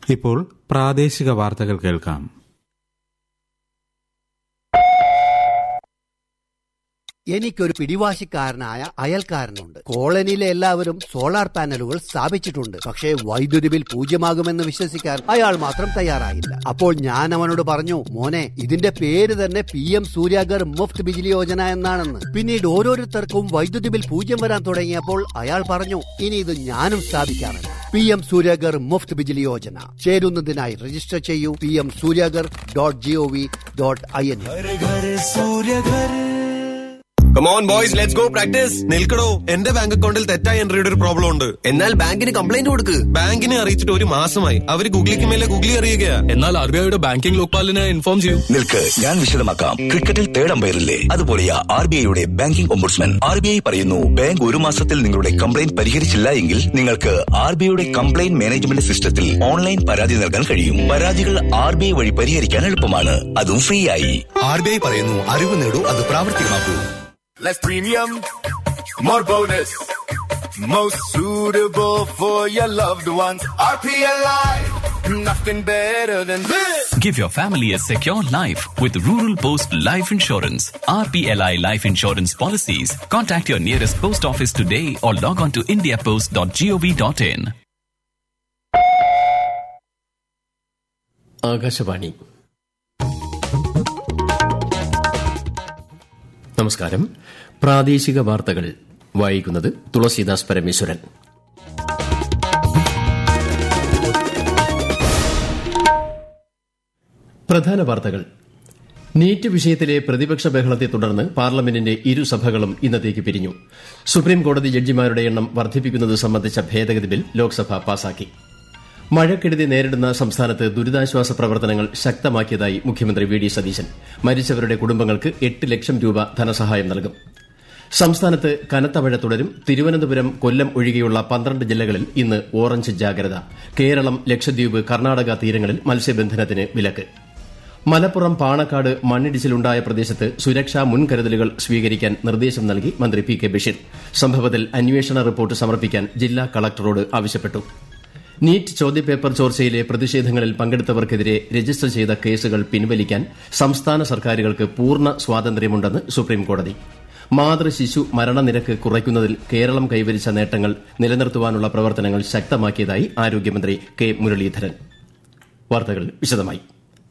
ഇപ്പോൾ പ്രാദേശിക വാർത്തകൾ കേൾക്കാം എനിക്കൊരു പിടിവാശിക്കാരനായ അയൽക്കാരനുണ്ട് കോളനിയിലെ എല്ലാവരും സോളാർ പാനലുകൾ സ്ഥാപിച്ചിട്ടുണ്ട് പക്ഷേ വൈദ്യുതി ബിൽ പൂജ്യമാകുമെന്ന് വിശ്വസിക്കാൻ അയാൾ മാത്രം തയ്യാറായില്ല അപ്പോൾ ഞാൻ അവനോട് പറഞ്ഞു മോനെ ഇതിന്റെ പേര് തന്നെ പി എം സൂര്യാഗർ മുഫ്ത് ബിജിലി യോജന എന്നാണെന്ന് പിന്നീട് ഓരോരുത്തർക്കും വൈദ്യുതി ബിൽ പൂജ്യം വരാൻ തുടങ്ങിയപ്പോൾ അയാൾ പറഞ്ഞു ഇനി ഇത് ഞാനും സ്ഥാപിക്കാറുണ്ട് പി എം സൂര്യാഗർ മുഫ്ത് ബിജിലി യോജന ചേരുന്നതിനായി രജിസ്റ്റർ ചെയ്യൂ P M Suryaghar dot G O V dot I N come on boys let's go practice നിൽക്കടോ എന്റെ ബാങ്ക് അക്കൗണ്ടിൽ തെറ്റായ എൻട്രിയുടെ ഒരു പ്രോബ്ലം ഉണ്ട് എന്നാൽ ബാങ്കിന് കംപ്ലൈന്റ് കൊടുക്ക് ബാങ്കിനെ അറിയിച്ചിട്ട് ഒരു മാസമായി അവർ ഗൂഗിളിക്ക് മേലെ ഗൂഗിളി അറിയുകയാ എന്നാൽ ആർ ബി ഐയുടെ ബാങ്കിംഗ് ലോക്പാലിനെ ഇൻഫോം ചെയ്യൂ നിൽക്ക് ഞാൻ വിശദമാക്കാം ക്രിക്കറ്റിൽ തേർഡ് അമ്പയറില്ലേ അതുപോലെയാ ആർ ബി ഐയുടെ banking ombudsman R B I പറയുന്നു ബാങ്ക് ഒരു മാസത്തിൽ നിങ്ങളുടെ കംപ്ലൈന്റ് പരിഹരിച്ചില്ല എങ്കിൽ നിങ്ങൾക്ക് ആർ ബി ഐയുടെ കംപ്ലൈന്റ് മാനേജ്മെന്റ് സിസ്റ്റത്തിൽ ഓൺലൈൻ പരാതി നൽകാൻ കഴിയും പരാതികൾ ആർ ബി ഐ വഴി പരിഹരിക്കാൻ എളുപ്പമാണ് അതും ഫ്രീ ആയി ആർ ബി ഐ പറയുന്നു അറിവ് നേടൂ അത് പ്രാവർത്തികമാക്കൂ Less premium, more bonus. Most suitable for your loved ones. RPLI, nothing better than this. Give your family a secure life with Rural Post Life Insurance. RPLI Life Insurance Policies. Contact your nearest post office today or log on to indiapost.gov.in. Akashvani നമസ്കാരം പ്രാദേശിക വാർത്തകൾ വായിക്കുന്നത് തുളസീദാസ് പരമേശ്വരൻ പ്രധാന വാർത്തകൾ NEET വിഷയത്തിലെ പ്രതിപക്ഷ ബഹളത്തെ തുടർന്ന് പാർലമെന്റിന്റെ ഇരുസഭകളും ഇന്നത്തേക്ക് പിരിഞ്ഞു സുപ്രീം കോടതി ജഡ്ജിമാരുടെ എണ്ണം വർദ്ധിപ്പിക്കുന്നത് സംബന്ധിച്ച ഭേദഗതി ബിൽ ലോക്സഭ പാസാക്കി മഴക്കെടുതി നേരിടുന്ന സംസ്ഥാനത്ത് ദുരിതാശ്വാസ പ്രവർത്തനങ്ങൾ ശക്തമാക്കിയതായി മുഖ്യമന്ത്രി വി ഡി സതീശൻ മരിച്ചവരുടെ കുടുംബങ്ങൾക്ക് എട്ട് ലക്ഷം രൂപ ധനസഹായം നൽകും സംസ്ഥാനത്ത് കനത്ത മഴ തുടരും തിരുവനന്തപുരം കൊല്ലം ഒഴികെയുള്ള പന്ത്രണ്ട് ജില്ലകളിൽ ഇന്ന് ഓറഞ്ച് ജാഗ്രത കേരളം ലക്ഷദ്വീപ് കർണാടക തീരങ്ങളിൽ മത്സ്യബന്ധനത്തിന് വിലക്ക് മലപ്പുറം പാണക്കാട് മണ്ണിടിച്ചിലുണ്ടായ പ്രദേശത്ത് സുരക്ഷാ മുൻകരുതലുകൾ സ്വീകരിക്കാൻ നിർദ്ദേശം നൽകി മന്ത്രി പി കെ ബഷീർ സംഭവത്തിൽ അന്വേഷണ റിപ്പോർട്ട് സമർപ്പിക്കാൻ ജില്ലാ കളക്ടറോട് ആവശ്യപ്പെട്ടു നീറ്റ് ചോദ്യപേപ്പർ ചോർച്ചയിലെ പ്രതിഷേധങ്ങളിൽ പങ്കെടുത്തവർക്കെതിരെ രജിസ്റ്റർ ചെയ്ത കേസുകൾ പിൻവലിക്കാൻ സംസ്ഥാന സർക്കാരുകൾക്ക് പൂർണ്ണ സ്വാതന്ത്ര്യമുണ്ടെന്ന് സുപ്രീംകോടതി മാതൃ ശിശു മരണനിരക്ക് കുറയ്ക്കുന്നതിൽ കേരളം കൈവരിച്ച നേട്ടങ്ങൾ നിലനിർത്തുവാനുള്ള പ്രവർത്തനങ്ങൾ ശക്തമാക്കിയതായി ആരോഗ്യമന്ത്രി കെ മുരളീധരൻ വാർത്തകൾ വിശദമായി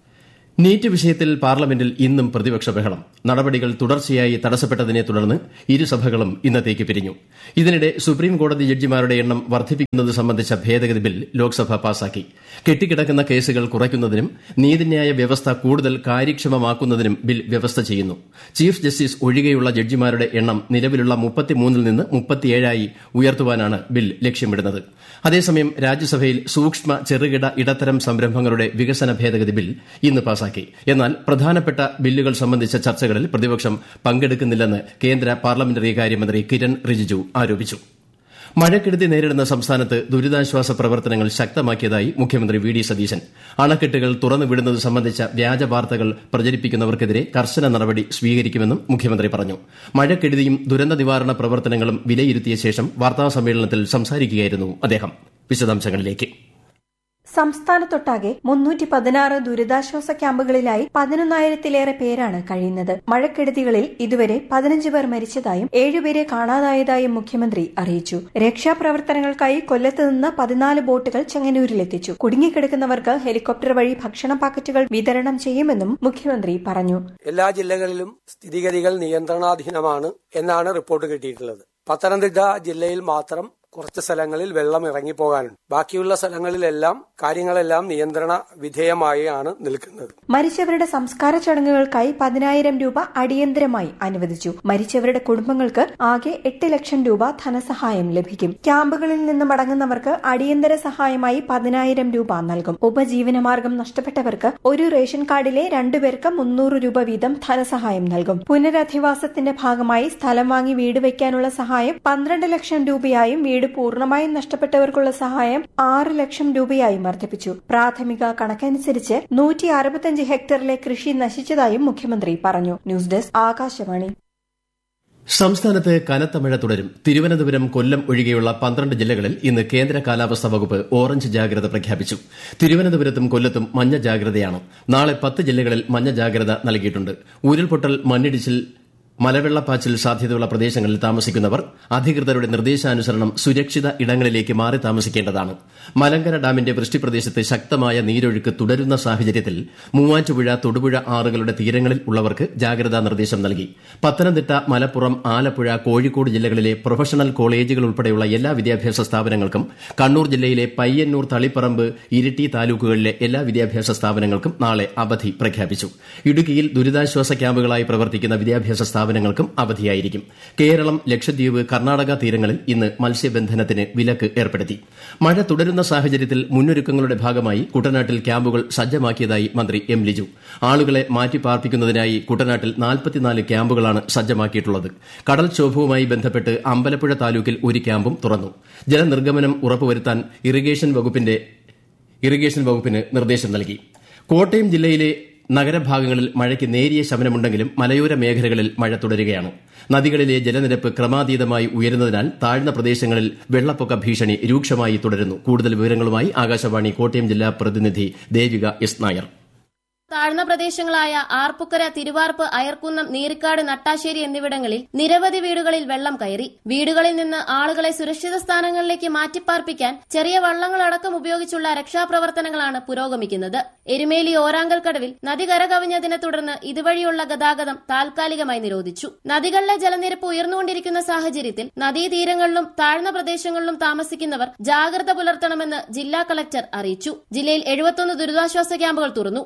നീറ്റ് വിഷയത്തിൽ പാർലമെന്റിൽ ഇന്നും പ്രതിപക്ഷ ബഹളം നടപടികൾ തുടർച്ചയായി തടസ്സപ്പെട്ടതിനെ തുടർന്ന് ഇരുസഭകളും ഇന്നത്തേക്ക് പിരിഞ്ഞു ഇതിനിടെ സുപ്രീം കോടതി ജഡ്ജിമാരുടെ എണ്ണം വർദ്ധിപ്പിക്കുന്നത് സംബന്ധിച്ച ഭേദഗതി ബിൽ ലോക്സഭ പാസാക്കി കെട്ടിക്കിടക്കുന്ന കേസുകൾ കുറയ്ക്കുന്നതിനും നീതിന്യായ വ്യവസ്ഥ കൂടുതൽ കാര്യക്ഷമമാക്കുന്നതിനും ബിൽ വ്യവസ്ഥ ചെയ്യുന്നു ചീഫ് ജസ്റ്റിസ് ഒഴികെയുള്ള ജഡ്ജിമാരുടെ എണ്ണം നിലവിലുള്ള മുപ്പത്തിമൂന്നിൽ നിന്ന് മുപ്പത്തിയേഴായി ഉയർത്തുവാനാണ് ബിൽ ലക്ഷ്യമിടുന്നത് അതേസമയം രാജ്യസഭയിൽ സൂക്ഷ്മ ചെറുകിട ഇടത്തരം സംരംഭങ്ങളുടെ വികസന ഭേദഗതി ബിൽ ഇന്ന് പാസാക്കി എന്നാൽ പ്രധാനപ്പെട്ട ബില്ലുകൾ സംബന്ധിച്ച ചർച്ചകളിൽ പ്രതിപക്ഷം പങ്കെടുക്കുന്നില്ലെന്ന് കേന്ദ്ര പാർലമെന്ററി കാര്യമന്ത്രി കിരൺ റിജിജു ആരോപിച്ചു മഴക്കെടുതി നേരിടുന്ന സംസ്ഥാനത്ത് ദുരിതാശ്വാസ പ്രവർത്തനങ്ങൾ ശക്തമാക്കിയതായി മുഖ്യമന്ത്രി വി ഡി സതീശൻ അണക്കെട്ടുകൾ തുറന്നുവിടുന്നത് സംബന്ധിച്ച വ്യാജ വാർത്തകൾ പ്രചരിപ്പിക്കുന്നവർക്കെതിരെ കർശന നടപടി സ്വീകരിക്കുമെന്നും മുഖ്യമന്ത്രി പറഞ്ഞു മഴക്കെടുതിയും ദുരന്ത നിവാരണ പ്രവർത്തനങ്ങളും വിലയിരുത്തിയ ശേഷം വാർത്താസമ്മേളനത്തിൽ സംസാരിക്കുകയായിരുന്നു അദ്ദേഹം വിശദാംശങ്ങളിലേക്ക് സംസ്ഥാനത്തൊട്ടാകെ മുന്നൂറ്റി പതിനാറ് ദുരിതാശ്വാസ ക്യാമ്പുകളിലായി പതിനൊന്നായിരത്തിലേറെ പേരാണ് കഴിയുന്നത് മഴക്കെടുതികളിൽ ഇതുവരെ പതിനഞ്ച് പേർ മരിച്ചതായും ഏഴുപേരെ കാണാതായതായും മുഖ്യമന്ത്രി അറിയിച്ചു രക്ഷാപ്രവർത്തനങ്ങൾക്കായി കൊല്ലത്ത് നിന്ന് പതിനാല് ബോട്ടുകൾ ചെങ്ങന്നൂരിലെത്തിച്ചു കുടുങ്ങിക്കിടക്കുന്നവർക്ക് ഹെലികോപ്റ്റർ വഴി ഭക്ഷണ പാക്കറ്റുകൾ വിതരണം ചെയ്യുമെന്നും മുഖ്യമന്ത്രി പറഞ്ഞു എല്ലാ ജില്ലകളിലും സ്ഥിതിഗതികൾ നിയന്ത്രണാധീനമാണ് എന്നാണ് റിപ്പോർട്ട് കിട്ടിയിട്ടുള്ളത് പത്തനംതിട്ട ജില്ലയിൽ മാത്രം കുറച്ച് സ്ഥലങ്ങളിൽ വെള്ളം ഇറങ്ങിപ്പോകാനുണ്ട് ബാക്കിയുള്ള സ്ഥലങ്ങളിലെല്ലാം കാര്യങ്ങളെല്ലാം നിയന്ത്രണ വിധേയമായാണ് നിൽക്കുന്നത് മരിച്ചവരുടെ സംസ്കാര ചടങ്ങുകൾക്കായി പതിനായിരം രൂപ അടിയന്തരമായി അനുവദിച്ചു മരിച്ചവരുടെ കുടുംബങ്ങൾക്ക് ആകെ എട്ട് ലക്ഷം രൂപ ധനസഹായം ലഭിക്കും ക്യാമ്പുകളിൽ നിന്ന് മടങ്ങുന്നവർക്ക് അടിയന്തര സഹായമായി പതിനായിരം രൂപ നൽകും ഉപജീവനമാർഗം നഷ്ടപ്പെട്ടവർക്ക് ഒരു റേഷൻ കാർഡിലെ രണ്ടുപേർക്ക് മുന്നൂറ് രൂപ വീതം ധനസഹായം നൽകും പുനരധിവാസത്തിന്റെ ഭാഗമായി സ്ഥലം വാങ്ങി വീട് വയ്ക്കാനുള്ള സഹായം പന്ത്രണ്ട് ലക്ഷം രൂപയായും വീട് പൂർണ്ണമായും നഷ്ടപ്പെട്ടവർക്കുള്ള സഹായം ആറ് ലക്ഷം രൂപയായും വർദ്ധിപ്പിച്ചു പ്രാഥമിക കണക്കനുസരിച്ച് നൂറ്റി അറുപത്തിയഞ്ച് ഹെക്ടറിലെ കൃഷി നശിച്ചതായും മുഖ്യമന്ത്രി പറഞ്ഞു ന്യൂസ് ഡെസ്ക് ആകാശവാണി സംസ്ഥാനത്ത് കനത്ത മഴ തുടരും തിരുവനന്തപുരം കൊല്ലം ഒഴികെയുള്ള പന്ത്രണ്ട് ജില്ലകളിൽ ഇന്ന് കേന്ദ്ര കാലാവസ്ഥാ വകുപ്പ് ഓറഞ്ച് ജാഗ്രത പ്രഖ്യാപിച്ചു തിരുവനന്തപുരത്തും കൊല്ലത്തും മഞ്ഞ ജാഗ്രതയാണ് നാളെ പത്ത് ജില്ലകളിൽ മഞ്ഞ ജാഗ്രത നൽകിയിട്ടുണ്ട് ഉരുൾപൊട്ടൽ മണ്ണിടിച്ചിൽ മലവെള്ളപ്പാച്ചിൽ സാധ്യതയുള്ള പ്രദേശങ്ങളിൽ താമസിക്കുന്നവർ അധികൃതരുടെ നിർദ്ദേശാനുസരണം സുരക്ഷിത ഇടങ്ങളിലേക്ക് മാറി താമസിക്കേണ്ടതാണ് മലങ്കര ഡാമിന്റെ വൃഷ്ടിപ്രദേശത്ത് ശക്തമായ നീരൊഴുക്ക് തുടരുന്ന സാഹചര്യത്തിൽ മൂവാറ്റുപുഴ തൊടുപുഴ ആറുകളുടെ തീരങ്ങളിൽ ഉള്ളവർക്ക് ജാഗ്രതാ നിർദ്ദേശം നൽകി പത്തനംതിട്ട മലപ്പുറം ആലപ്പുഴ കോഴിക്കോട് ജില്ലകളിലെ പ്രൊഫഷണൽ കോളേജുകൾ ഉൾപ്പെടെയുള്ള എല്ലാ വിദ്യാഭ്യാസ സ്ഥാപനങ്ങൾക്കും കണ്ണൂർ ജില്ലയിലെ പയ്യന്നൂർ തളിപ്പറമ്പ് ഇരിട്ടി താലൂക്കുകളിലെ എല്ലാ വിദ്യാഭ്യാസ സ്ഥാപനങ്ങൾക്കും നാളെ അവധി പ്രഖ്യാപിച്ചു ഇടുക്കിയിൽ ദുരിതാശ്വാസ ക്യാമ്പുകളായി പ്രവർത്തിക്കുന്ന വിദ്യാഭ്യാസ സ്ഥാപനങ്ങൾക്കും അവധിയായിരിക്കും കേരളം ലക്ഷദ്വീപ് കർണാടക തീരങ്ങളിൽ ഇന്ന് മത്സ്യബന്ധനത്തിന് വിലക്ക് ഏർപ്പെടുത്തി മഴ തുടരുന്ന സാഹചര്യത്തിൽ മുന്നൊരുക്കങ്ങളുടെ ഭാഗമായി കുട്ടനാട്ടിൽ ക്യാമ്പുകൾ സജ്ജമാക്കിയതായി മന്ത്രി എം ലിജു ആളുകളെ മാറ്റിപ്പാർപ്പിക്കുന്നതിനായി കുട്ടനാട്ടിൽ നാൽപ്പത്തിനാല് ക്യാമ്പുകളാണ് സജ്ജമാക്കിയിട്ടുള്ളത് കടൽക്ഷോഭവുമായി ബന്ധപ്പെട്ട് അമ്പലപ്പുഴ താലൂക്കിൽ ഒരു ക്യാമ്പും തുറന്നു ജലനിർഗമനം ഉറപ്പുവരുത്താൻ ഇറിഗേഷൻ വകുപ്പിന്റെ ഇറിഗേഷൻ വകുപ്പിന് നിർദ്ദേശം നൽകി കോട്ടയം ജില്ലയിലെ നഗരഭാഗങ്ങളിൽ മഴയ്ക്ക് നേരിയ ശമനമുണ്ടെങ്കിലും മലയോര മേഖലകളിൽ മഴ തുടരുകയാണ് നദികളിലെ ജലനിരപ്പ് ക്രമാതീതമായി ഉയരുന്നതിനാൽ താഴ്ന്ന പ്രദേശങ്ങളിൽ വെള്ളപ്പൊക്ക ഭീഷണി രൂക്ഷമായി തുടരുന്നു കൂടുതൽ വിവരങ്ങളുമായി ആകാശവാണി കോട്ടയം ജില്ലാ പ്രതിനിധി ദേവിക എസ് നായർ താഴ്ന്ന പ്രദേശങ്ങളായ ആർപ്പുക്കര തിരുവാർപ്പ് അയർക്കുന്നം നീരിക്കാട് നട്ടാശ്ശേരി എന്നിവിടങ്ങളിൽ നിരവധി വീടുകളിൽ വെള്ളം കയറി വീടുകളിൽ നിന്ന് ആളുകളെ സുരക്ഷിത സ്ഥാനങ്ങളിലേക്ക് മാറ്റിപ്പാർപ്പിക്കാൻ ചെറിയ വള്ളങ്ങളടക്കം ഉപയോഗിച്ചുള്ള രക്ഷാപ്രവർത്തനങ്ങളാണ് പുരോഗമിക്കുന്നത് എരുമേലി ഓരാങ്കൽ കടവിൽ നദി കരകവിഞ്ഞതിനെ തുടർന്ന് ഇതുവഴിയുള്ള ഗതാഗതം താൽക്കാലികമായി നിരോധിച്ചു നദികളിലെ ജലനിരപ്പ് ഉയർന്നുകൊണ്ടിരിക്കുന്ന സാഹചര്യത്തിൽ നദീതീരങ്ങളിലും താഴ്ന്ന പ്രദേശങ്ങളിലും താമസിക്കുന്നവർ ജാഗ്രത പുലർത്തണമെന്ന് ജില്ലാ കളക്ടർ അറിയിച്ചു ജില്ലയിൽ എഴുപത്തൊന്ന് ദുരിതാശ്വാസ ക്യാമ്പുകൾ തുറന്നു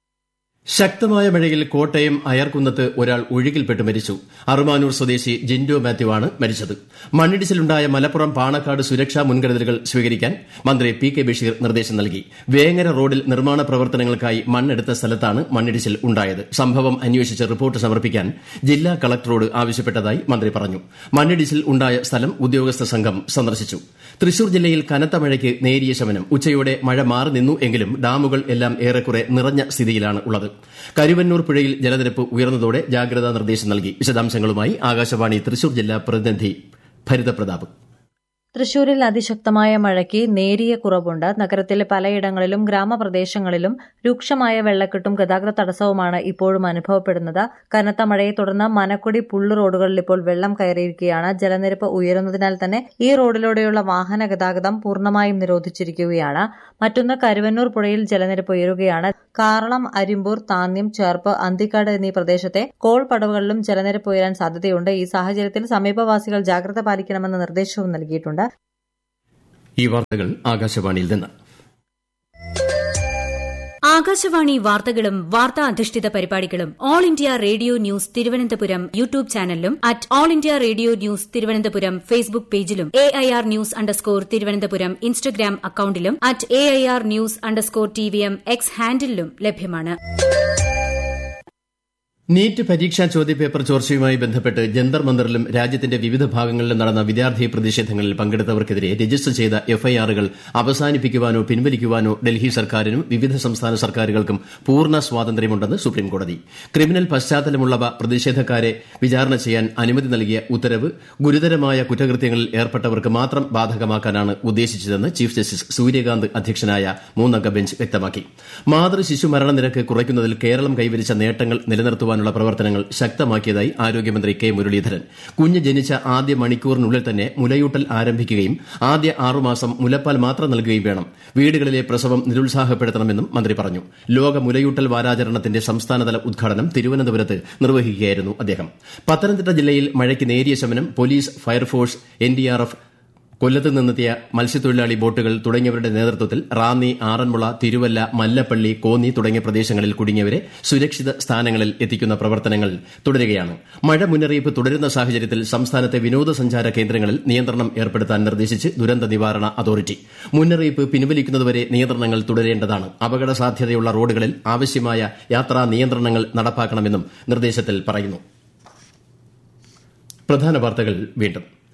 ശക്തമായ മഴയിൽ കോട്ടയം അയർക്കുന്നത്ത് ഒരാൾ ഒഴുകിൽപ്പെട്ട് മരിച്ചു അറുമാനൂർ സ്വദേശി ജിൻഡോ മാത്യു ആണ് മരിച്ചത് മണ്ണിടിച്ചിലുണ്ടായ മലപ്പുറം പാണക്കാട് സുരക്ഷാ മുൻകരുതലുകൾ സ്വീകരിക്കാൻ മന്ത്രി പി കെ ബഷീർ നിർദ്ദേശം നൽകി വേങ്ങര റോഡിൽ നിർമ്മാണ പ്രവർത്തനങ്ങൾക്കായി മണ്ണെടുത്ത സ്ഥലത്താണ് മണ്ണിടിച്ചിൽ ഉണ്ടായത് സംഭവം അന്വേഷിച്ച് റിപ്പോർട്ട് സമർപ്പിക്കാൻ ജില്ലാ കളക്ടറോട് ആവശ്യപ്പെട്ടതായി മന്ത്രി പറഞ്ഞു മണ്ണിടിച്ചിൽ ഉണ്ടായ സ്ഥലം ഉദ്യോഗസ്ഥ സംഘം സന്ദർശിച്ചു തൃശൂർ ജില്ലയിൽ കനത്ത മഴയ്ക്ക് നേരിയ ശമനം ഉച്ചയോടെ മഴ മാറി നിന്നു എങ്കിലും ഡാമുകൾ എല്ലാം ഏറെക്കുറെ നിറഞ്ഞ സ്ഥിതിയിലാണ് ഉള്ളത് കരുവന്നൂർ പുഴയിൽ ജലനിരപ്പ് ഉയർന്നതോടെ ജാഗ്രതാ നിർദ്ദേശം നൽകി വിശദാംശങ്ങളുമായി ആകാശവാണി തൃശൂർ ജില്ലാ പ്രതിനിധി ഭരിതപ്രതാപ് തൃശൂരിൽ അതിശക്തമായ മഴയ്ക്ക് നേരിയ കുറവുണ്ട് നഗരത്തിലെ പലയിടങ്ങളിലും ഗ്രാമപ്രദേശങ്ങളിലും രൂക്ഷമായ വെള്ളക്കെട്ടും ഗതാഗത തടസ്സവുമാണ് ഇപ്പോഴും അനുഭവപ്പെടുന്നത് കനത്ത മഴയെ തുടർന്ന് മനക്കുടി പുള്ളു റോഡുകളിൽ ഇപ്പോൾ വെള്ളം കയറിയിരിക്കുകയാണ് ജലനിരപ്പ് ഉയരുന്നതിനാൽ തന്നെ ഈ റോഡിലൂടെയുള്ള വാഹന ഗതാഗതം പൂർണ്ണമായും നിരോധിച്ചിരിക്കുകയാണ് മറ്റൊന്ന് കരുവന്നൂർ പുഴയിൽ ജലനിരപ്പ് ഉയരുകയാണ് കാറളം അരിമ്പൂർ താന്യം ചേർപ്പ് അന്തിക്കാട് എന്നീ പ്രദേശത്തെ കോൾ പടവുകളിലും ജലനിരപ്പ് ഉയരാൻ സാധ്യതയുണ്ട് ഈ സാഹചര്യത്തിൽ സമീപവാസികൾ ജാഗ്രത പാലിക്കണമെന്ന നിർദ്ദേശവും നൽകിയിട്ടുണ്ട് ഈ വാർത്തകൾ ആകാശവാണിയിൽ നിന്ന് ആകാശവാണി വാർത്തകളും വാർത്താ അധിഷ്ഠിത പരിപാടികളും All India Radio News Thiruvananthapuram YouTube ചാനലിലും at All India Radio News Thiruvananthapuram Facebook പേജിലും A I R news underscore Thiruvananthapuram Instagram അക്കൌണ്ടിലും at A I R news underscore T V M X ഹാൻഡിലും ലഭ്യമാണ് നീറ്റ് പരീക്ഷാ ചോദ്യപേപ്പർ ചോർച്ചയുമായി ബന്ധപ്പെട്ട് ജന്തർ മന്ദറിലും രാജ്യത്തിന്റെ വിവിധ ഭാഗങ്ങളിലും നടന്ന വിദ്യാർത്ഥി പ്രതിഷേധങ്ങളിൽ പങ്കെടുത്തവർക്കെതിരെ രജിസ്റ്റർ ചെയ്ത എഫ്ഐആറുകൾ അവസാനിപ്പിക്കുവാനോ പിൻവലിക്കുവാനോ ഡൽഹി സർക്കാരിനും വിവിധ സംസ്ഥാന സർക്കാരുകൾക്കും പൂർണ്ണ സ്വാതന്ത്ര്യമുണ്ടെന്ന് സുപ്രീംകോടതി ക്രിമിനൽ പശ്ചാത്തലമുള്ളവ പ്രതിഷേധക്കാരെ വിചാരണ ചെയ്യാൻ അനുമതി നൽകിയ ഉത്തരവ് ഗുരുതരമായ കുറ്റകൃത്യങ്ങളിൽ ഏർപ്പെട്ടവർക്ക് മാത്രം ബാധകമാക്കാനാണ് ഉദ്ദേശിച്ചതെന്ന് ചീഫ് ജസ്റ്റിസ് സൂര്യകാന്ത് അധ്യക്ഷനായ മൂന്നംഗ ബെഞ്ച് വ്യക്തമാക്കി മാതൃ ശിശു മരണനിരക്ക് കുറയ്ക്കുന്നതിൽ കേരളം കൈവരിച്ച നേട്ടങ്ങൾ നിലനിർത്തുവാൻ നടത്തുവാനുള്ള പ്രവർത്തനങ്ങൾ ശക്തമാക്കിയതായി ആരോഗ്യമന്ത്രി കെ മുരളീധരൻ കുഞ്ഞ് ജനിച്ച ആദ്യ മണിക്കൂറിനുള്ളിൽ തന്നെ മുലയൂട്ടൽ ആരംഭിക്കുകയും ആദ്യ ആറുമാസം മുലപ്പാൽ മാത്രം നൽകുകയും വേണം വീടുകളിലെ പ്രസവം നിരുത്സാഹപ്പെടുത്തണമെന്നും മന്ത്രി പറഞ്ഞു ലോക മുലയൂട്ടൽ വാരാചരണത്തിന്റെ സംസ്ഥാനതല ഉദ്ഘാടനം തിരുവനന്തപുരത്ത് നിർവഹിക്കുകയായിരുന്നു അദ്ദേഹം പത്തനംതിട്ട ജില്ലയിൽ മഴയ്ക്ക് നേരിയ ശമനം പോലീസ് ഫയർഫോഴ്സ് എൻഡിആർഎഫ് കൊല്ലത്ത് നിന്നെത്തിയ മത്സ്യത്തൊഴിലാളി ബോട്ടുകൾ തുടങ്ങിയവരുടെ നേതൃത്വത്തിൽ റാന്നി ആറന്മുള തിരുവല്ല മല്ലപ്പള്ളി കോന്നി തുടങ്ങിയ പ്രദേശങ്ങളിൽ കുടുങ്ങിയവരെ സുരക്ഷിത സ്ഥാനങ്ങളിൽ എത്തിക്കുന്ന പ്രവർത്തനങ്ങൾ തുടരുകയാണ് മഴ മുന്നറിയിപ്പ് തുടരുന്ന സാഹചര്യത്തിൽ സംസ്ഥാനത്തെ വിനോദസഞ്ചാര കേന്ദ്രങ്ങളിൽ നിയന്ത്രണം ഏർപ്പെടുത്താൻ നിർദ്ദേശിച്ച് ദുരന്ത നിവാരണ അതോറിറ്റി മുന്നറിയിപ്പ് പിൻവലിക്കുന്നതുവരെ നിയന്ത്രണങ്ങൾ തുടരേണ്ടതാണ് അപകട സാധ്യതയുള്ള റോഡുകളിൽ ആവശ്യമായ യാത്രാ നിയന്ത്രണങ്ങൾ നടപ്പാക്കണമെന്നും നിർദ്ദേശത്തിൽ പറയുന്നു പ്രധാന വാർത്തകൾ വീണ്ടും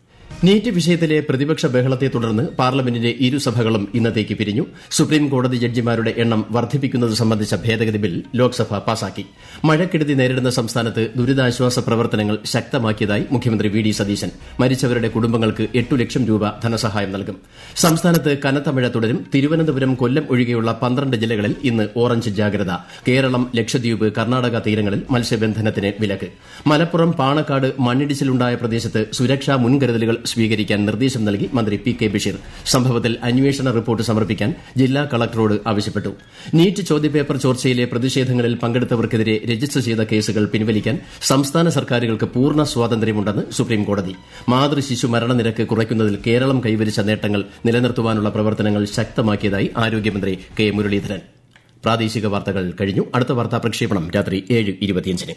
നീറ്റ് വിഷയത്തിലെ പ്രതിപക്ഷ ബഹളത്തെ തുടർന്ന് പാർലമെന്റിന്റെ ഇരുസഭകളും ഇന്നത്തേക്ക് പിരിഞ്ഞു സുപ്രീം കോടതി ജഡ്ജിമാരുടെ എണ്ണം വർദ്ധിപ്പിക്കുന്നത് സംബന്ധിച്ച ഭേദഗതി ബിൽ ലോക്സഭ പാസാക്കി മഴക്കെടുതി നേരിടുന്ന സംസ്ഥാനത്ത് ദുരിതാശ്വാസ പ്രവർത്തനങ്ങൾ ശക്തമാക്കിയതായി മുഖ്യമന്ത്രി വി ഡി സതീശൻ മരിച്ചവരുടെ കുടുംബങ്ങൾക്ക് എട്ടു ലക്ഷം രൂപ ധനസഹായം നൽകും സംസ്ഥാനത്ത് കനത്ത മഴ തുടരും തിരുവനന്തപുരം കൊല്ലം ഒഴികെയുള്ള പന്ത്രണ്ട് ജില്ലകളിൽ ഇന്ന് ഓറഞ്ച് ജാഗ്രത കേരളം ലക്ഷദ്വീപ് കർണാടക തീരങ്ങളിൽ മത്സ്യബന്ധനത്തിന് വിലക്ക് മലപ്പുറം പാണക്കാട് മണ്ണിടിച്ചിലുണ്ടായ പ്രദേശത്ത് സുരക്ഷാ മുൻകരുതലുകൾ സ്വീകരിക്കാൻ നിർദ്ദേശം നൽകി മന്ത്രി പി കെ ബഷീർ സംഭവത്തിൽ അന്വേഷണ റിപ്പോർട്ട് സമർപ്പിക്കാൻ ജില്ലാ കളക്ടറോട് ആവശ്യപ്പെട്ടു നീറ്റ് ചോദ്യപേപ്പർ ചോർച്ചയിലെ പ്രതിഷേധങ്ങളിൽ പങ്കെടുത്തവർക്കെതിരെ രജിസ്റ്റർ ചെയ്ത കേസുകൾ പിൻവലിക്കാൻ സംസ്ഥാന സർക്കാരുകൾക്ക് പൂർണ്ണ സ്വാതന്ത്ര്യമുണ്ടെന്ന് സുപ്രീംകോടതി മാതൃശിശു മരണനിരക്ക് കുറയ്ക്കുന്നതിൽ കേരളം കൈവരിച്ച നേട്ടങ്ങൾ നിലനിർത്തുവാനുള്ള പ്രവർത്തനങ്ങൾ ശക്തമാക്കിയതായി ആരോഗ്യമന്ത്രി കെ മുരളീധരൻ പ്രാദേശിക വാർത്തകൾ കഴിഞ്ഞു അടുത്ത വാർത്താ പ്രക്ഷേപണം രാത്രി ഏഴ് ഇരുപത്തിയഞ്ചിന്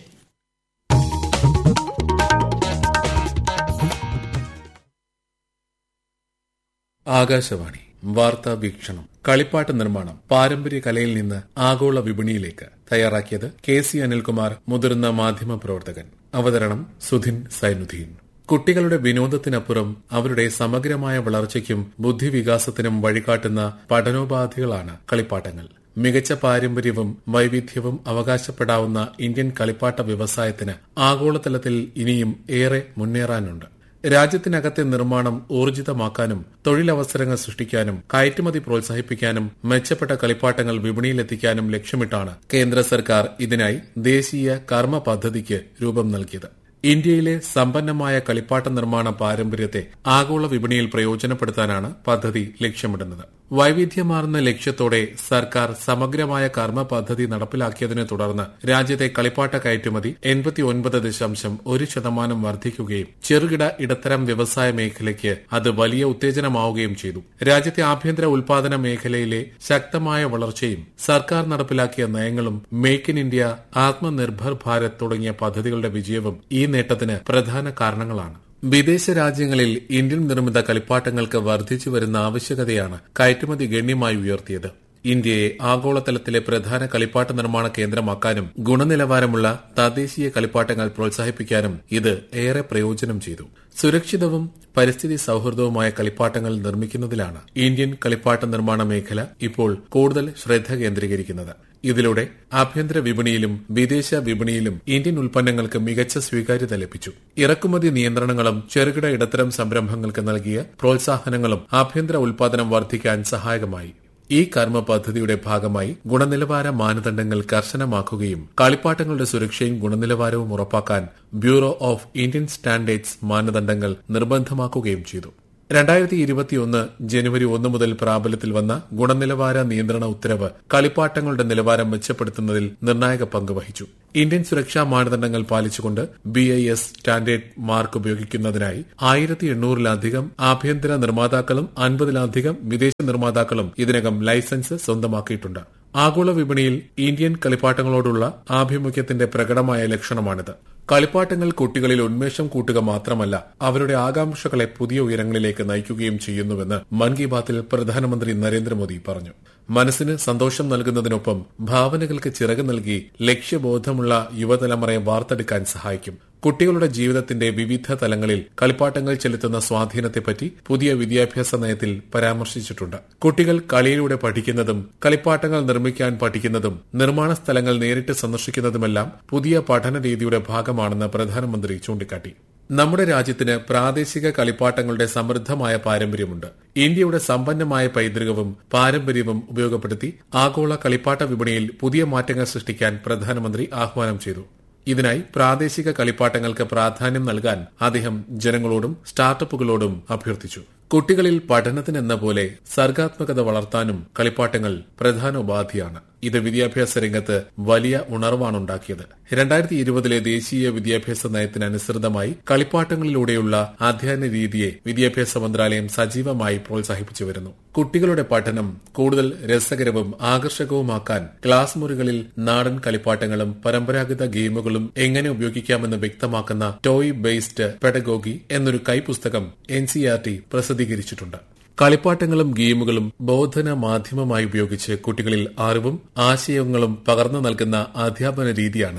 ആകാശവാണി വാർത്താ വീക്ഷണം കളിപ്പാട്ട നിർമ്മാണം പാരമ്പര്യ കലയിൽ നിന്ന് ആഗോള വിപണിയിലേക്ക് തയ്യാറാക്കിയത് കെ സി അനിൽകുമാർ മുതിർന്ന മാധ്യമ പ്രവർത്തകൻ അവതരണം സുധിൻ സൈനുദ്ദീൻ കുട്ടികളുടെ വിനോദത്തിനപ്പുറം അവരുടെ സമഗ്രമായ വളർച്ചയ്ക്കും ബുദ്ധിവികാസത്തിനും വഴികാട്ടുന്ന പഠനോപാധികളാണ് കളിപ്പാട്ടങ്ങൾ മികച്ച പാരമ്പര്യവും വൈവിധ്യവും അവകാശപ്പെടാവുന്ന ഇന്ത്യൻ കളിപ്പാട്ട വ്യവസായത്തിന് ആഗോളതലത്തിൽ ഇനിയും ഏറെ മുന്നേറാനുണ്ട് രാജ്യത്തിനകത്തെ നിർമ്മാണം ഊർജിതമാക്കാനും തൊഴിലവസരങ്ങൾ സൃഷ്ടിക്കാനും കയറ്റുമതി പ്രോത്സാഹിപ്പിക്കാനും മെച്ചപ്പെട്ട കളിപ്പാട്ടങ്ങൾ വിപണിയിലെത്തിക്കാനും ലക്ഷ്യമിട്ടാണ് കേന്ദ്ര സർക്കാർ ഇതിനായി ദേശീയ കർമ്മ പദ്ധതിക്ക് രൂപം നൽകിയത് ഇന്ത്യയിലെ സമ്പന്നമായ കളിപ്പാട്ട നിർമ്മാണ പാരമ്പര്യത്തെ ആഗോള വിപണിയിൽ പ്രയോജനപ്പെടുത്താനാണ് പദ്ധതി ലക്ഷ്യമിടുന്നത് വൈവിധ്യമാർന്ന ലക്ഷ്യത്തോടെ സർക്കാർ സമഗ്രമായ കർമ്മ പദ്ധതി നടപ്പിലാക്കിയതിനെ തുടർന്ന് രാജ്യത്തെ കളിപ്പാട്ട കയറ്റുമതി എൺപത്തിയൊൻപത് ദശാംശം ഒരു ശതമാനം വർദ്ധിക്കുകയും ചെറുകിട ഇടത്തരം വ്യവസായ മേഖലയ്ക്ക് അത് വലിയ ഉത്തേജനമാവുകയും ചെയ്തു രാജ്യത്തെ ആഭ്യന്തര ഉൽപാദന മേഖലയിലെ ശക്തമായ വളർച്ചയും സർക്കാർ നടപ്പിലാക്കിയ നയങ്ങളും make in India Atmanirbhar Bharat തുടങ്ങിയ പദ്ധതികളുടെ വിജയവും ഈ നേട്ടത്തിന് പ്രധാന കാരണങ്ങളാണ് വിദേശ രാജ്യങ്ങളിൽ ഇന്ത്യൻ നിർമ്മിത കളിപ്പാട്ടങ്ങൾക്ക് വർദ്ധിച്ചു വരുന്ന ആവശ്യകതയാണ് കയറ്റുമതി ഗണ്യമായി ഉയർത്തിയത് ഇന്ത്യയെ ആഗോളതലത്തിലെ പ്രധാന കളിപ്പാട്ട നിർമ്മാണ കേന്ദ്രമാക്കാനും ഗുണനിലവാരമുള്ള തദ്ദേശീയ കളിപ്പാട്ടങ്ങൾ പ്രോത്സാഹിപ്പിക്കാനും ഇത് ഏറെ പ്രയോജനം ചെയ്തു സുരക്ഷിതവും പരിസ്ഥിതി സൌഹൃദവുമായ കളിപ്പാട്ടങ്ങൾ നിർമ്മിക്കുന്നതിലാണ് ഇന്ത്യൻ കളിപ്പാട്ട നിർമ്മാണ മേഖല ഇപ്പോൾ കൂടുതൽ ശ്രദ്ധ കേന്ദ്രീകരിക്കുന്നത് ഇതിലൂടെ ആഭ്യന്തര വിപണിയിലും വിദേശ വിപണിയിലും ഇന്ത്യൻ ഉൽപ്പന്നങ്ങൾക്ക് മികച്ച സ്വീകാര്യത ലഭിച്ചു ഇറക്കുമതി നിയന്ത്രണങ്ങളും ചെറുകിട ഇടത്തരം സംരംഭങ്ങൾക്ക് നൽകിയ പ്രോത്സാഹനങ്ങളും ആഭ്യന്തര ഉൽപാദനം വർദ്ധിക്കാൻ സഹായകമായി ഈ കർമ്മ പദ്ധതിയുടെ ഭാഗമായി ഗുണനിലവാര മാനദണ്ഡങ്ങൾ കർശനമാക്കുകയും കളിപ്പാട്ടങ്ങളുടെ സുരക്ഷയും ഗുണനിലവാരവും ഉറപ്പാക്കാൻ ബ്യൂറോ ഓഫ് ഇന്ത്യൻ സ്റ്റാൻഡേർഡ്സ് മാനദണ്ഡങ്ങൾ നിർബന്ധമാക്കുകയും ചെയ്തു രണ്ടായിരത്തി ഇരുപത്തിയൊന്ന് ജനുവരി ഒന്ന് മുതൽ പ്രാബല്യത്തിൽ വന്ന ഗുണനിലവാര നിയന്ത്രണ ഉത്തരവ് കളിപ്പാട്ടങ്ങളുടെ നിലവാരം മെച്ചപ്പെടുത്തുന്നതിൽ നിർണായക പങ്ക് വഹിച്ചു ഇന്ത്യൻ സുരക്ഷാ മാനദണ്ഡങ്ങൾ പാലിച്ചുകൊണ്ട് B I S standard mark ഉപയോഗിക്കുന്നതിനായി ആയിരത്തി എണ്ണൂറിലധികം ആഭ്യന്തര നിർമ്മാതാക്കളും അൻപതിലധികം വിദേശ നിർമ്മാതാക്കളും ഇതിനകം ലൈസൻസ് സ്വന്തമാക്കിയിട്ടുണ്ട് ആഗോള വിപണിയിൽ ഇന്ത്യൻ കളിപ്പാട്ടങ്ങളോടുള്ള ആഭിമുഖ്യത്തിന്റെ പ്രകടമായ ലക്ഷണമാണിത് കളിപ്പാട്ടങ്ങൾ കുട്ടികളിൽ ഉന്മേഷം കൂട്ടുക മാത്രമല്ല അവരുടെ ആകാംക്ഷകളെ പുതിയ ഉയരങ്ങളിലേക്ക് നയിക്കുകയും ചെയ്യുന്നുവെന്ന് മൻ കി ബാത്തിൽ പ്രധാനമന്ത്രി നരേന്ദ്രമോദി പറഞ്ഞു മനസ്സിന് സന്തോഷം നൽകുന്നതിനൊപ്പം ഭാവനകൾക്ക് ചിറക് നൽകി ലക്ഷ്യബോധമുള്ള യുവതലമുറയെ വാർത്തെടുക്കാൻ സഹായിക്കും കുട്ടികളുടെ ജീവിതത്തിന്റെ വിവിധ തലങ്ങളിൽ കളിപ്പാട്ടങ്ങൾ ചെലുത്തുന്ന സ്വാധീനത്തെപ്പറ്റി പുതിയ വിദ്യാഭ്യാസ നയത്തിൽ പരാമർശിച്ചിട്ടുണ്ട് കുട്ടികൾ കളിയിലൂടെ പഠിക്കുന്നതും കളിപ്പാട്ടങ്ങൾ നിർമ്മിക്കാൻ പഠിക്കുന്നതും നിർമ്മാണ സ്ഥലങ്ങൾ നേരിട്ട് സന്ദർശിക്കുന്നതുമെല്ലാം പുതിയ പഠന രീതിയുടെ ഭാഗമാണെന്ന് പ്രധാനമന്ത്രി ചൂണ്ടിക്കാട്ടി നമ്മുടെ രാജ്യത്തിന് പ്രാദേശിക കളിപ്പാട്ടങ്ങളുടെ സമൃദ്ധമായ പാരമ്പര്യമുണ്ട് ഇന്ത്യയുടെ സമ്പന്നമായ പൈതൃകവും പാരമ്പര്യവും ഉപയോഗപ്പെടുത്തി ആഗോള കളിപ്പാട്ട വിപണിയിൽ പുതിയ മാറ്റങ്ങൾ സൃഷ്ടിക്കാൻ പ്രധാനമന്ത്രി ആഹ്വാനം ചെയ്തു ഇതിനായി പ്രാദേശിക കളിപ്പാട്ടങ്ങൾക്ക് പ്രാധാന്യം നൽകാൻ അദ്ദേഹം ജനങ്ങളോടും സ്റ്റാർട്ടപ്പുകളോടും അഭ്യർത്ഥിച്ചു കുട്ടികളിൽ പഠനത്തിനെന്ന പോലെ സർഗാത്മകത വളർത്താനും കളിപ്പാട്ടങ്ങൾ പ്രധാന ഉപാധിയാണ് ഇത് വിദ്യാഭ്യാസ രംഗത്ത് വലിയ ഉണർവാണുണ്ടാക്കിയത് രണ്ടായിരത്തി ഇരുപതിലെ ദേശീയ വിദ്യാഭ്യാസ നയത്തിനനുസൃതമായി കളിപ്പാട്ടങ്ങളിലൂടെയുള്ള അധ്യയന രീതിയെ വിദ്യാഭ്യാസ മന്ത്രാലയം സജീവമായി പ്രോത്സാഹിപ്പിച്ചു വരുന്നു കുട്ടികളുടെ പഠനം കൂടുതൽ രസകരവും ആകർഷകവുമാക്കാൻ ക്ലാസ് മുറികളിൽ നാടൻ കളിപ്പാട്ടങ്ങളും പരമ്പരാഗത ഗെയിമുകളും എങ്ങനെ ഉപയോഗിക്കാമെന്ന് വ്യക്തമാക്കുന്ന ടോയ് ബേസ്ഡ് പെഡഗോഗി എന്നൊരു കൈപുസ്തകം എൻ സി ആർ ടി പ്രസിദ്ധീകരിച്ചിട്ടുണ്ട് കളിപ്പാട്ടങ്ങളും ഗെയിമുകളും ബോധന മാധ്യമമായി ഉപയോഗിച്ച് കുട്ടികളിൽ അറിവും ആശയങ്ങളും പകർന്നു നൽകുന്ന അധ്യാപന രീതിയാണിത്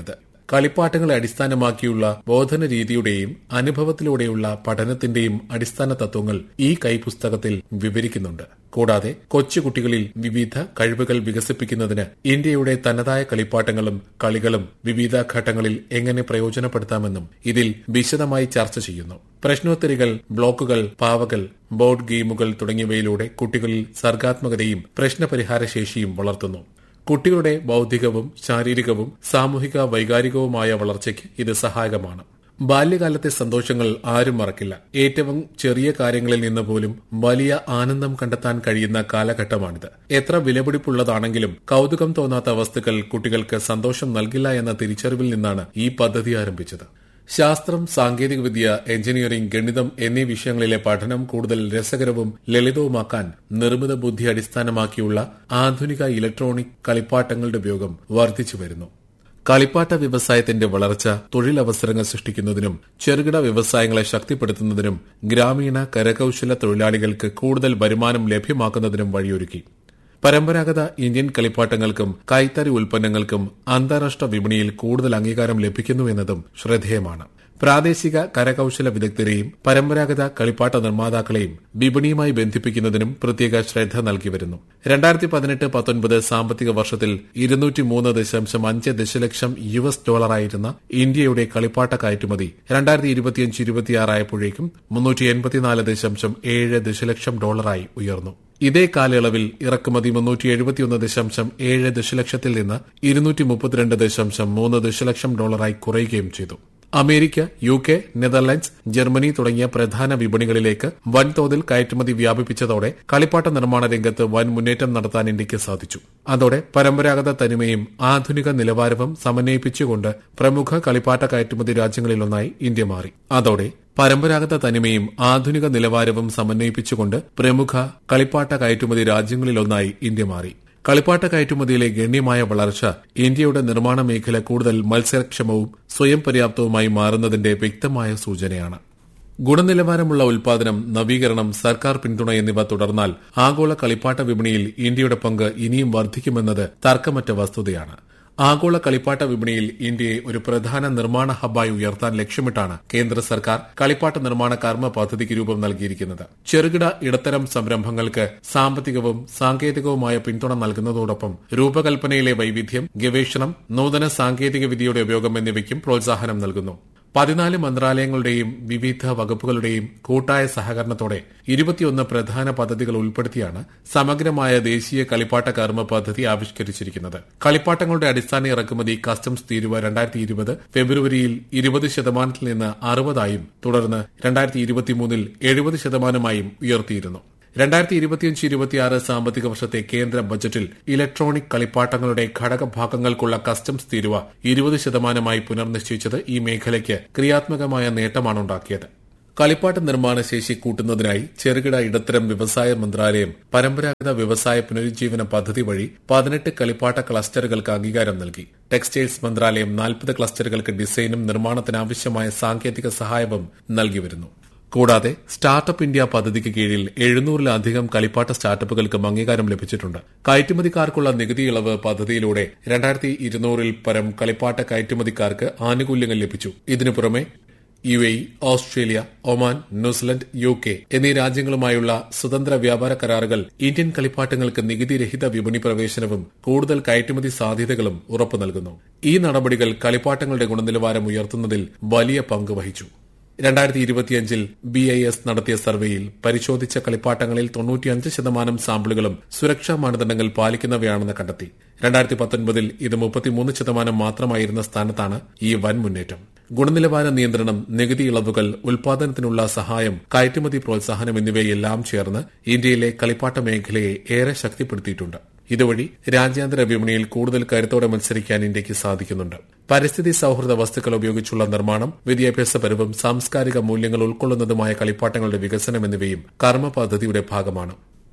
കളിപ്പാട്ടങ്ങളെ അടിസ്ഥാനമാക്കിയുള്ള ബോധന രീതിയുടെയും അനുഭവത്തിലൂടെയുള്ള പഠനത്തിന്റെയും അടിസ്ഥാന തത്വങ്ങൾ ഈ കൈപുസ്തകത്തിൽ വിവരിക്കുന്നുണ്ട് കൂടാതെ കൊച്ചുകുട്ടികളിൽ വിവിധ കഴിവുകൾ വികസിപ്പിക്കുന്നതിന് ഇന്ത്യയുടെ തനതായ കളിപ്പാട്ടങ്ങളും കളികളും വിവിധ ഘട്ടങ്ങളിൽ എങ്ങനെ പ്രയോജനപ്പെടുത്താമെന്നും ഇതിൽ വിശദമായി ചർച്ച ചെയ്യുന്നു പ്രശ്നോത്തരികൾ ബ്ലോക്കുകൾ പാവകൾ ബോർഡ് ഗെയിമുകൾ തുടങ്ങിയവയിലൂടെ കുട്ടികളിൽ സർഗാത്മകതയും പ്രശ്നപരിഹാര ശേഷിയും വളർത്തുന്നു കുട്ടികളുടെ ബൌദ്ധികവും ശാരീരികവും സാമൂഹിക വൈകാരികവുമായ വളർച്ചയ്ക്ക് ഇത് സഹായകമാണ് ബാല്യകാലത്തെ സന്തോഷങ്ങൾ ആരും മറക്കില്ല ഏറ്റവും ചെറിയ കാര്യങ്ങളിൽ നിന്ന് പോലും വലിയ ആനന്ദം കണ്ടെത്താൻ കഴിയുന്ന കാലഘട്ടമാണിത് എത്ര വിലപിടിപ്പുള്ളതാണെങ്കിലും കൌതുകം തോന്നാത്ത വസ്തുക്കൾ കുട്ടികൾക്ക് സന്തോഷം നൽകില്ല എന്ന തിരിച്ചറിവിൽ നിന്നാണ് ഈ പദ്ധതി ആരംഭിച്ചത് ശാസ്ത്രം സാങ്കേതികവിദ്യ എഞ്ചിനീയറിംഗ് ഗണിതം എന്നീ വിഷയങ്ങളിലെ പഠനം കൂടുതൽ രസകരവും ലളിതവുമാക്കാൻ നിർമ്മിത ബുദ്ധി അടിസ്ഥാനമാക്കിയുള്ള ആധുനിക ഇലക്ട്രോണിക് കളിപ്പാട്ടങ്ങളുടെ ഉപയോഗം വർദ്ധിച്ചു വരുന്നു കളിപ്പാട്ട വ്യവസായത്തിന്റെ വളർച്ച തൊഴിലവസരങ്ങൾ സൃഷ്ടിക്കുന്നതിനും ചെറുകിട വ്യവസായങ്ങളെ ശക്തിപ്പെടുത്തുന്നതിനും ഗ്രാമീണ കരകൌശല തൊഴിലാളികൾക്ക് കൂടുതൽ വരുമാനം ലഭ്യമാക്കുന്നതിനും വഴിയൊരുക്കി പരമ്പരാഗത ഇന്ത്യൻ കളിപ്പാട്ടങ്ങൾക്കും കൈത്തറി ഉൽപ്പന്നങ്ങൾക്കും അന്താരാഷ്ട്ര വിപണിയിൽ കൂടുതൽ അംഗീകാരം ലഭിക്കുന്നു എന്നതും ശ്രദ്ധേയമാണ് പ്രാദേശിക കരകൌശല വിദഗ്ധരെയും പരമ്പരാഗത കളിപ്പാട്ട നിർമ്മാതാക്കളെയും വിപണിയുമായി ബന്ധിപ്പിക്കുന്നതിനും പ്രത്യേക ശ്രദ്ധ നൽകി വരുന്നു രണ്ടായിരത്തി പതിനെട്ട് പത്തൊൻപത് സാമ്പത്തിക വർഷത്തിൽ ഇരുന്നൂറ്റി മൂന്ന് ദശാംശം അഞ്ച് ദശലക്ഷം യു എസ് ഡോളറായിരുന്ന ഇന്ത്യയുടെ കളിപ്പാട്ട കയറ്റുമതി രണ്ടായിരത്തി ഇരുപത്തിയഞ്ച് ഇരുപത്തിയാറായപ്പോഴേക്കും മുന്നൂറ്റി എൺപത്തിനാല് ദശാംശം ഏഴ് ദശലക്ഷം ഡോളറായി ഉയർന്നു ഇതേ കാലയളവിൽ ഇറക്കുമതി മുന്നൂറ്റി എഴുപത്തിയൊന്ന് ദശാംശം ഏഴ് ദശലക്ഷത്തിൽ നിന്ന് ഇരുന്നൂറ്റി മുപ്പത്തിരണ്ട് ദശാംശം മൂന്ന് ദശലക്ഷം ഡോളറായി കുറയുകയും ചെയ്തു America U K Netherlands Germany തുടങ്ങിയ പ്രധാന വിപണികളിലേക്ക് വൻതോതിൽ കയറ്റുമതി വ്യാപിപ്പിച്ചതോടെ കളിപ്പാട്ട നിർമ്മാണ രംഗത്ത് വൻ മുന്നേറ്റം നടത്താൻ ഇന്ത്യക്ക് സാധിച്ചു അതോടെ പരമ്പരാഗത തനിമയും ആധുനിക നിലവാരവും സമന്വയിപ്പിച്ചുകൊണ്ട് പ്രമുഖ കളിപ്പാട്ട കയറ്റുമതി രാജ്യങ്ങളിലൊന്നായി ഇന്ത്യ മാറി അതോടെ പരമ്പരാഗത തനിമയും ആധുനിക നിലവാരവും സമന്വയിപ്പിച്ചുകൊണ്ട് പ്രമുഖ കളിപ്പാട്ട കയറ്റുമതി രാജ്യങ്ങളിലൊന്നായി ഇന്ത്യ മാറി കളിപ്പാട്ട കയറ്റുമതിയിലെ ഗണ്യമായ വളർച്ച ഇന്ത്യയുടെ നിർമ്മാണ മേഖല കൂടുതൽ മത്സരക്ഷമവും സ്വയം പര്യാപ്തവുമായി മാറുന്നതിന്റെ വ്യക്തമായ സൂചനയാണ് ഗുണനിലവാരമുള്ള ഉൽപാദനം നവീകരണം സർക്കാർ പിന്തുണ എന്നിവ തുടർന്നാൽ ആഗോള കളിപ്പാട്ട വിപണിയിൽ ഇന്ത്യയുടെ പങ്ക് ഇനിയും വർദ്ധിക്കുമെന്നത് തർക്കമറ്റ വസ്തുതയാണ് ആഗോള കളിപ്പാട്ട വിപണിയിൽ ഇന്ത്യയെ ഒരു പ്രധാന നിർമ്മാണ ഹബ്ബായി ഉയർത്താൻ ലക്ഷ്യമിട്ടാണ് കേന്ദ്ര സർക്കാർ കളിപ്പാട്ട നിർമ്മാണ കർമ്മ പദ്ധതിക്ക് രൂപം നൽകിയിരിക്കുന്നത് ചെറുകിട ഇടത്തരം സംരംഭങ്ങൾക്ക് സാമ്പത്തികവും സാങ്കേതികവുമായ പിന്തുണ നൽകുന്നതോടൊപ്പം രൂപകൽപ്പനയിലെ വൈവിധ്യം ഗവേഷണം നൂതന സാങ്കേതിക വിദ്യയുടെ ഉപയോഗം എന്നിവയ്ക്കും പ്രോത്സാഹനം നൽകുന്നു പതിനാല് മന്ത്രാലയങ്ങളുടെയും വിവിധ വകുപ്പുകളുടെയും കൂട്ടായ സഹകരണത്തോടെ ഇരുപത്തിയൊന്ന് പ്രധാന പദ്ധതികൾ ഉൾപ്പെടുത്തിയാണ് സമഗ്രമായ ദേശീയ കളിപ്പാട്ട കർമ്മ പദ്ധതി ആവിഷ്കരിച്ചിരിക്കുന്നത് കളിപ്പാട്ടങ്ങളുടെ അടിസ്ഥാന ഇറക്കുമതി കസ്റ്റംസ് തീരുവ രണ്ടായിരത്തി ഇരുപത് ഫെബ്രുവരിയിൽ ഇരുപത് ശതമാനത്തിൽ നിന്ന് അറുപതായും തുടർന്ന് രണ്ടായിരത്തി ഇരുപത്തിമൂന്നിൽ എഴുപത് ശതമാനമായും ഉയർത്തിയിരുന്നു രണ്ടായിരത്തി ഇരുപത്തിയഞ്ച് ഇരുപത്തിയാറ് സാമ്പത്തിക വർഷത്തെ കേന്ദ്ര ബജറ്റിൽ ഇലക്ട്രോണിക് കളിപ്പാട്ടങ്ങളുടെ ഘടകഭാഗങ്ങൾക്കുള്ള കസ്റ്റംസ് തീരുവ ഇരുപത് ശതമാനമായി പുനർനിശ്ചയിച്ചത് ഈ മേഖലയ്ക്ക് ക്രിയാത്മകമായ നേട്ടമാണുണ്ടാക്കിയത് കളിപ്പാട്ട നിർമ്മാണ ശേഷി കൂട്ടുന്നതിനായി ചെറുകിട ഇടത്തരം വ്യവസായ മന്ത്രാലയം പരമ്പരാഗത വ്യവസായ പുനരുജ്ജീവന പദ്ധതി വഴി പതിനെട്ട് കളിപ്പാട്ട ക്ലസ്റ്ററുകൾക്ക് അംഗീകാരം നൽകി ടെക്സ്റ്റൈൽസ് മന്ത്രാലയം നാൽപ്പത് ക്ലസ്റ്ററുകൾക്ക് ഡിസൈനും നിർമ്മാണത്തിനാവശ്യമായ സാങ്കേതിക സഹായവും നൽകി വരുന്നു കൂടാതെ സ്റ്റാർട്ടപ്പ് ഇന്ത്യ പദ്ധതിക്ക് കീഴിൽ എഴുന്നൂറിലധികം കളിപ്പാട്ട സ്റ്റാർട്ടപ്പുകൾക്കും അംഗീകാരം ലഭിച്ചിട്ടുണ്ട് കയറ്റുമതിക്കാർക്കുള്ള നികുതി ഇളവ് പദ്ധതിയിലൂടെ രണ്ടായിരത്തി ഇരുന്നൂറിൽ പരം കളിപ്പാട്ട കയറ്റുമതിക്കാർക്ക് ആനുകൂല്യങ്ങൾ ലഭിച്ചു ഇതിനു പുറമെ U A Australia Oman New Zealand U K എന്നീ രാജ്യങ്ങളുമായുള്ള സ്വതന്ത്ര വ്യാപാര കരാറുകൾ ഇന്ത്യൻ കളിപ്പാട്ടങ്ങൾക്ക് നികുതിരഹിത വിപണി പ്രവേശനവും കൂടുതൽ കയറ്റുമതി സാധ്യതകളും ഉറപ്പു നൽകുന്നു ഈ നടപടികൾ കളിപ്പാട്ടങ്ങളുടെ ഗുണനിലവാരം ഉയർത്തുന്നതിൽ വലിയ പങ്ക് വഹിച്ചു രണ്ടായിരത്തി ഇരുപത്തിയഞ്ചിൽ ബി ഐ എസ് നടത്തിയ സർവേയിൽ പരിശോധിച്ച കളിപ്പാട്ടങ്ങളിൽ തൊണ്ണൂറ്റിയഞ്ച് ശതമാനം സാമ്പിളുകളും സുരക്ഷാ മാനദണ്ഡങ്ങൾ പാലിക്കുന്നവയാണെന്ന് കണ്ടെത്തി രണ്ടായിരത്തി പത്തൊൻപതിൽ ഇത് മുപ്പത്തിമൂന്ന് ശതമാനം മാത്രമായിരുന്ന സ്ഥാനത്താണ് ഈ വൻ മുന്നേറ്റം ഗുണനിലവാര നിയന്ത്രണം നികുതി ഇളവുകൾ ഉൽപാദനത്തിനുള്ള സഹായം കയറ്റുമതി പ്രോത്സാഹനം എന്നിവയെല്ലാം ചേർന്ന് ഇന്ത്യയിലെ കളിപ്പാട്ട മേഖലയെ ഏറെ ശക്തിപ്പെടുത്തിയിട്ടുണ്ട് ഇതുവഴി രാജ്യാന്തര വിപണിയിൽ കൂടുതൽ കരുത്തോടെ മത്സരിക്കാൻ ഇന്ത്യക്ക് സാധിക്കുന്നുണ്ട് പരിസ്ഥിതി സൌഹൃദ വസ്തുക്കൾ ഉപയോഗിച്ചുള്ള നിർമ്മാണം വിദ്യാഭ്യാസപരവും സാംസ്കാരിക മൂല്യങ്ങൾ ഉൾക്കൊള്ളുന്നതുമായ കളിപ്പാട്ടങ്ങളുടെ വികസനം എന്നിവയും കർമ്മ പദ്ധതിയുടെ ഭാഗമാണ്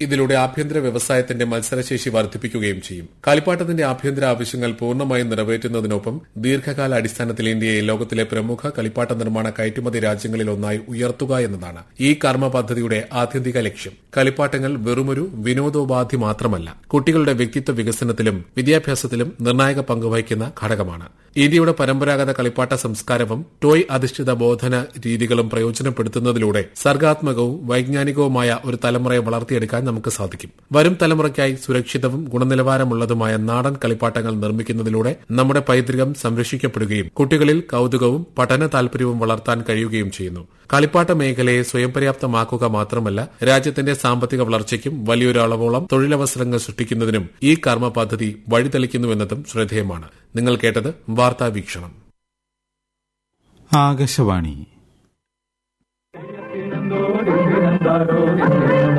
ഇതിലൂടെ ആഭ്യന്തര വ്യവസായത്തിന്റെ മത്സരശേഷി വർദ്ധിപ്പിക്കുകയും ചെയ്യും കളിപ്പാട്ടത്തിന്റെ ആഭ്യന്തര ആവശ്യങ്ങൾ പൂർണ്ണമായും നിറവേറ്റുന്നതിനൊപ്പം ദീർഘകാല അടിസ്ഥാനത്തിൽ ഇന്ത്യയെ ലോകത്തിലെ പ്രമുഖ കളിപ്പാട്ട നിർമ്മാണ കയറ്റുമതി രാജ്യങ്ങളിൽ ഒന്നായി ഉയർത്തുക എന്നതാണ് ഈ കർമ്മ പദ്ധതിയുടെ ആത്യന്തിക ലക്ഷ്യം കളിപ്പാട്ടങ്ങൾ വെറുമൊരു വിനോദോപാധി മാത്രമല്ല കുട്ടികളുടെ വ്യക്തിത്വ വികസനത്തിലും വിദ്യാഭ്യാസത്തിലും നിർണായക പങ്കുവഹിക്കുന്ന ഘടകമാണ് ഇന്ത്യയുടെ പരമ്പരാഗത കളിപ്പാട്ട സംസ്കാരവും ടോയ് അധിഷ്ഠിത ബോധന രീതികളും പ്രയോജനപ്പെടുത്തുന്നതിലൂടെ സർഗാത്മകവും വൈജ്ഞാനികവുമായ ഒരു തലമുറയെ വളർത്തിയെടുക്കാൻ നമുക്ക് സാധിക്കും വരും തലമുറയ്ക്കായി സുരക്ഷിതവും ഗുണനിലവാരമുള്ളതുമായ നാടൻ കളിപ്പാട്ടങ്ങൾ നിർമ്മിക്കുന്നതിലൂടെ നമ്മുടെ പൈതൃകം സംരക്ഷിക്കപ്പെടുകയും കുട്ടികളിൽ കൌതുകവും പഠന താൽപര്യവും വളർത്താൻ കഴിയുകയും ചെയ്യുന്നു കളിപ്പാട്ട മേഖലയെ സ്വയം പര്യാപ്തമാക്കുക മാത്രമല്ല രാജ്യത്തിന്റെ സാമ്പത്തിക വളർച്ചയ്ക്കും വലിയൊരു അളവോളം തൊഴിലവസരങ്ങൾ സൃഷ്ടിക്കുന്നതിനും ഈ കർമ്മ പദ്ധതി വഴിതെളിക്കുന്നുവെന്നതും ശ്രദ്ധേയമാണ് നിങ്ങൾ കേട്ടത് വാർത്താ വീക്ഷണം ആകാശവാണി